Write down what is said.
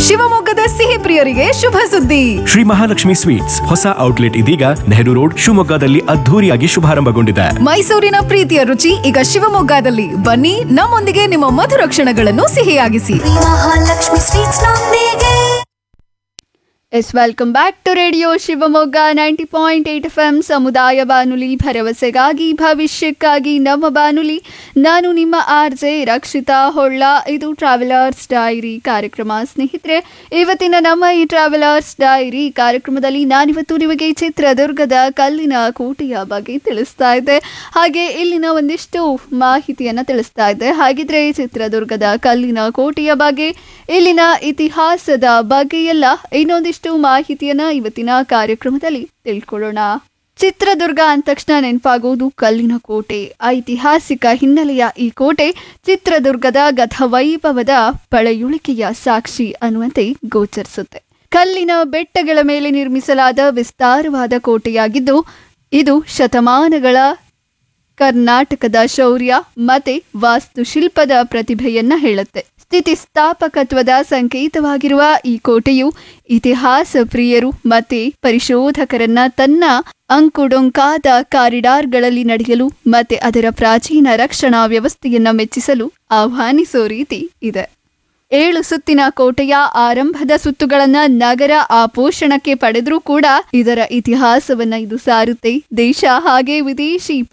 ಶಿವಮೊಗ್ಗದ ಸಿಹಿ ಪ್ರಿಯರಿಗೆ ಶುಭ ಸುದ್ದಿ ಶ್ರೀ ಮಹಾಲಕ್ಷ್ಮಿ ಸ್ವೀಟ್ಸ್ ಹೊಸ ಔಟ್ಲೆಟ್ ಇದೀಗ ನೆಹರು ರೋಡ್ ಶಿವಮೊಗ್ಗದಲ್ಲಿ ಅದ್ಧೂರಿಯಾಗಿ ಶುಭಾರಂಭಗೊಂಡಿದೆ ಮೈಸೂರಿನ ಪ್ರೀತಿಯ ರುಚಿ ಈಗ ಶಿವಮೊಗ್ಗದಲ್ಲಿ ಬನ್ನಿ ನಮ್ಮೊಂದಿಗೆ ನಿಮ್ಮ ಮಧುರ ಕ್ಷಣಗಳನ್ನು ಸಿಹಿಯಾಗಿಸಿ ಮಹಾಲಕ್ಷ್ಮಿ ಸ್ವೀಟ್ಸ್ ನೊಂದಿಗೆ yes welcome back to radio Shivamogga ninety point eight F M ಸಮುದಾಯ ಬಾನುಲಿ ಭರವಸೆಗಾಗಿ ಭವಿಷ್ಯಕ್ಕಾಗಿ ನಮ್ಮ ಬಾನುಲಿ ನಾನು ನಿಮ್ಮ ಆರ್ ಜೆ ರಕ್ಷಿತಾ ಹೊಳ್ಳ ಇದು ಟ್ರಾವೆಲರ್ಸ್ ಡೈರಿ ಕಾರ್ಯಕ್ರಮ ಸ್ನೇಹಿತರೆ ಇವತ್ತಿನ ನಮ್ಮ ಈ ಟ್ರಾವೆಲರ್ಸ್ ಡೈರಿ ಕಾರ್ಯಕ್ರಮದಲ್ಲಿ ನಾನಿವತ್ತು ನಿಮಗೆ ಚಿತ್ರದುರ್ಗದ ಕಲ್ಲಿನ ಕೋಟೆಯ ಬಗ್ಗೆ ತಿಳಿಸ್ತಾ ಇದ್ದೆ ಹಾಗೆ ಇಲ್ಲಿನ ಒಂದಿಷ್ಟು ಮಾಹಿತಿಯನ್ನು ತಿಳಿಸ್ತಾ ಇದ್ದೆ ಹಾಗಿದ್ರೆ ಈ ಚಿತ್ರದುರ್ಗದ ಕಲ್ಲಿನ ಕೋಟೆಯ ಬಗ್ಗೆ ಇಲ್ಲಿನ ಇತಿಹಾಸದ ಬಗ್ಗೆ ಎಲ್ಲ ಇನ್ನೊಂದಿಷ್ಟು ಮಾಹಿತಿಯನ್ನ ಇವತ್ತಿನ ಕಾರ್ಯಕ್ರಮದಲ್ಲಿ ತಿಳ್ಕೊಳ್ಳೋಣ ಚಿತ್ರದುರ್ಗ ಅಂದ ತಕ್ಷಣ ನೆನಪಾಗುವುದು ಕಲ್ಲಿನ ಕೋಟೆ ಐತಿಹಾಸಿಕ ಹಿನ್ನೆಲೆಯ ಈ ಕೋಟೆ ಚಿತ್ರದುರ್ಗದ ಗತವೈಭವದ ಪಳೆಯುಳಿಕೆಯ ಸಾಕ್ಷಿ ಅನ್ನುವಂತೆ ಗೋಚರಿಸುತ್ತೆ ಕಲ್ಲಿನ ಬೆಟ್ಟಗಳ ಮೇಲೆ ನಿರ್ಮಿಸಲಾದ ವಿಸ್ತಾರವಾದ ಕೋಟೆಯಾಗಿದ್ದು ಇದು ಶತಮಾನಗಳ ಕರ್ನಾಟಕದ ಶೌರ್ಯ ಮತ್ತೆ ವಾಸ್ತುಶಿಲ್ಪದ ಪ್ರತಿಭೆಯನ್ನ ಹೇಳುತ್ತೆ ಸ್ಥಿತಿಸ್ಥಾಪಕತ್ವದ ಸಂಕೇತವಾಗಿರುವ ಈ ಕೋಟೆಯು ಇತಿಹಾಸ ಪ್ರಿಯರು ಮತ್ತೆ ಪರಿಶೋಧಕರನ್ನ ತನ್ನ ಅಂಕುಡೊಂಕಾದ ಕಾರಿಡಾರ್ಗಳಲ್ಲಿ ನಡೆಯಲು ಮತ್ತೆ ಅದರ ಪ್ರಾಚೀನ ರಕ್ಷಣಾ ವ್ಯವಸ್ಥೆಯನ್ನ ಮೆಚ್ಚಿಸಲು ಆಹ್ವಾನಿಸೋ ರೀತಿ ಇದೆ ಏಳು ಸುತ್ತಿನ ಕೋಟೆಯ ಆರಂಭದ ಸುತ್ತುಗಳನ್ನ ನಗರ ಆಪೋಷಣಕ್ಕೆ ಪಡೆದ್ರೂ ಕೂಡ ಇದರ ಇತಿಹಾಸವನ್ನ ಇದು ಸಾರುತ್ತೆ ದೇಶ ಹಾಗೆ ವಿದೇಶಿ